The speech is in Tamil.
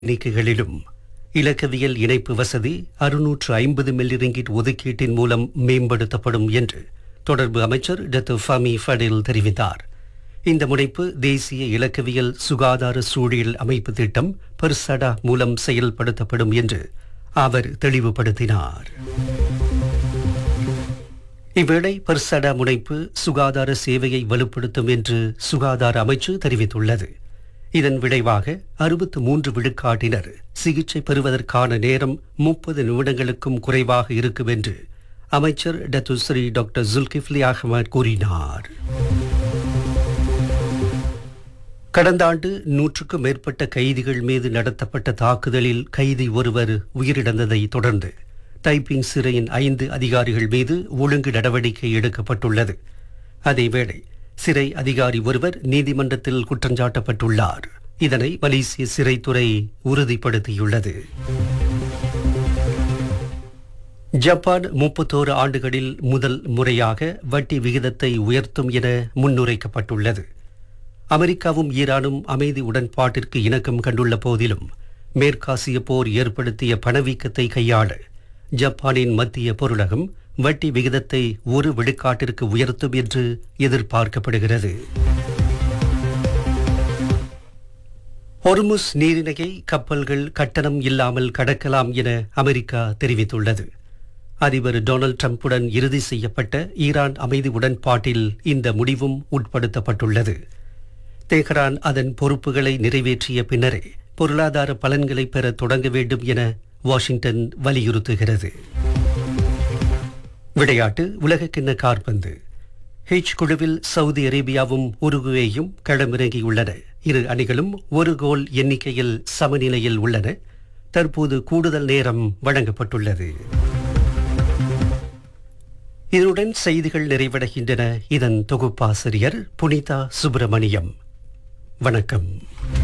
எண்ணிக்கைகளிலும் இலக்கவியல் இணைப்பு வசதி அறுநூற்று ஐம்பது மில்லி ரிங்கிட் ஒதுக்கீட்டின் மூலம் மேம்படுத்தப்படும் என்று தொடர்பு அமைச்சர் டத்து ஃபமி ஃபடில் தெரிவித்தார் இந்த முனைப்பு தேசிய இலக்கவியல் சுகாதார சூழல் அமைப்பு திட்டம் பெர்சடா மூலம் செயல்படுத்தப்படும் என்று அவர் தெளிவுபடுத்தினார் இவ்வேளை பெர்சடா முனைப்பு சுகாதார சேவையை வலுப்படுத்தும் என்று சுகாதார அமைச்சு தெரிவித்துள்ளது இதன் விளைவாக அறுபத்து மூன்று விழுக்காட்டினர் சிகிச்சை பெறுவதற்கான நேரம் முப்பது நிமிடங்களுக்கும் குறைவாக இருக்கும் என்று அமைச்சர் டத்துஸ்ரீ டாக்டர் ஜுல்கிஃப்லி அகமது கூறினார் கடந்த ஆண்டு நூற்றுக்கும் மேற்பட்ட கைதிகள் மீது நடத்தப்பட்ட தாக்குதலில் கைதி ஒருவர் உயிரிழந்ததை தொடர்ந்து டைப்பிங் சிறையின் ஐந்து அதிகாரிகள் மீது ஒழுங்கு நடவடிக்கை எடுக்கப்பட்டுள்ளது அதேவேளை சிறை அதிகாரி ஒருவர் நீதிமன்றத்தில் குற்றஞ்சாட்டப்பட்டுள்ளார் இதனை மலேசிய சிறைத்துறை உறுதிப்படுத்தியுள்ளது ஜப்பான் முப்பத்தோரு ஆண்டுகளில் முதல் முறையாக வட்டி விகிதத்தை உயர்த்தும் என முன்னுரைக்கப்பட்டுள்ளது அமெரிக்காவும் ஈரானும் அமைதி உடன்பாட்டிற்கு இணக்கம் கண்டுள்ள போதிலும் மேற்காசிய போர் ஏற்படுத்திய பணவீக்கத்தை கையாள ஜப்பானின் மத்திய பொருளகம் வட்டி விகிதத்தை ஒரு விழுக்காட்டிற்கு உயர்த்தும் என்று எதிர்பார்க்கப்படுகிறது ஹொர்முஸ் நீரிணையை கப்பல்கள் கட்டணம் இல்லாமல் கடக்கலாம் என அமெரிக்கா தெரிவித்துள்ளது அதிபர் டொனால்ட் ட்ரம்புடன் இறுதி செய்யப்பட்ட ஈரான் அமைதி உடன்பாட்டில் இந்த முடிவும் உட்படுத்தப்பட்டுள்ளது தெஹ்ரான் அதன் பொறுப்புகளை நிறைவேற்றிய பின்னரே பொருளாதார பலன்களை பெற தொடங்க வேண்டும் என வாஷிங்டன் வலியுறுத்துகிறது விளையாட்டு உலகக்கிண்ண கார்பந்து ஹெச் குழுவில் சவுதி அரேபியாவும் உருகுவேயும் களமிறங்கியுள்ளன இரு அணிகளும் ஒரு கோல் எண்ணிக்கையில் சமநிலையில் உள்ளன தற்போது கூடுதல் நேரம் வழங்கப்பட்டுள்ளது இதனுடன் செய்திகள் நிறைவடைகின்றன இதன் தொகுப்பாசிரியர் புனிதா சுப்பிரமணியம் வணக்கம்